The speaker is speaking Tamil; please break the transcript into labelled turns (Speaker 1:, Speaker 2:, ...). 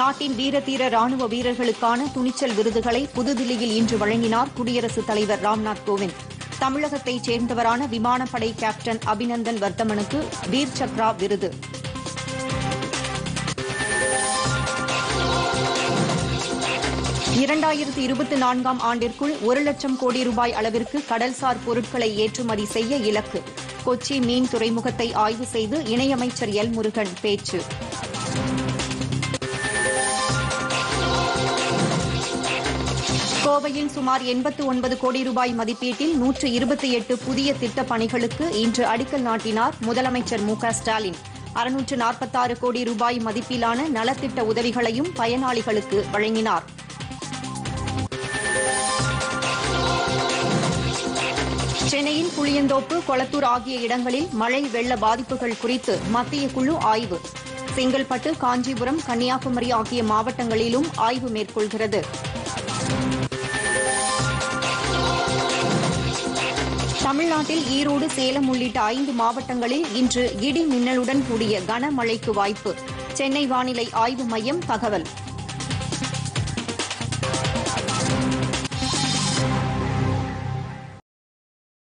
Speaker 1: நாட்டின் வீரதீர ராணுவ வீரர்களுக்கான துணிச்சல் விருதுகளை புதுதில்லியில் இன்று வழங்கினார் குடியரசுத் தலைவர் ராம்நாத் கோவிந்த் தமிழகத்தைச் சேர்ந்தவரான விமானப்படை கேப்டன் அபிநந்தன் வர்த்தமனுக்கு வீர் சக்ரா விருது இரண்டாயிரத்து இருபத்தி நான்காம் ஆண்டிற்குள் ஒரு லட்சம் கோடி ரூபாய் அளவிற்கு கடல்சார் பொருட்களை ஏற்றுமதி செய்ய இலக்கு கொச்சி மீன் துறைமுகத்தை ஆய்வு செய்து இணையமைச்சர் எல் முருகன் பேச்சு கோவையில் சுமார் எண்பத்து ஒன்பது கோடி ரூபாய் மதிப்பீட்டில் நூற்று இருபத்தி எட்டு புதிய திட்டப் பணிகளுக்கு இன்று அடிக்கல் நாட்டினார் முதலமைச்சர் மு க ஸ்டாலின் அறுநூற்று நாற்பத்தாறு கோடி ரூபாய் மதிப்பிலான நலத்திட்ட உதவிகளையும் பயனாளிகளுக்கு வழங்கினார் சென்னையின் புளியந்தோப்பு கொளத்தூர் ஆகிய இடங்களில் மழை வெள்ள பாதிப்புகள் குறித்து மத்திய குழு ஆய்வு செங்கல்பட்டு காஞ்சிபுரம் கன்னியாகுமரி ஆகிய மாவட்டங்களிலும் ஆய்வு மேற்கொள்கிறது தமிழ்நாட்டில் ஈரோடு சேலம் உள்ளிட்ட ஐந்து மாவட்டங்களில் இன்று இடி மின்னலுடன் கூடிய கனமழைக்கு வாய்ப்பு சென்னை வானிலை ஆய்வு மையம் தகவல்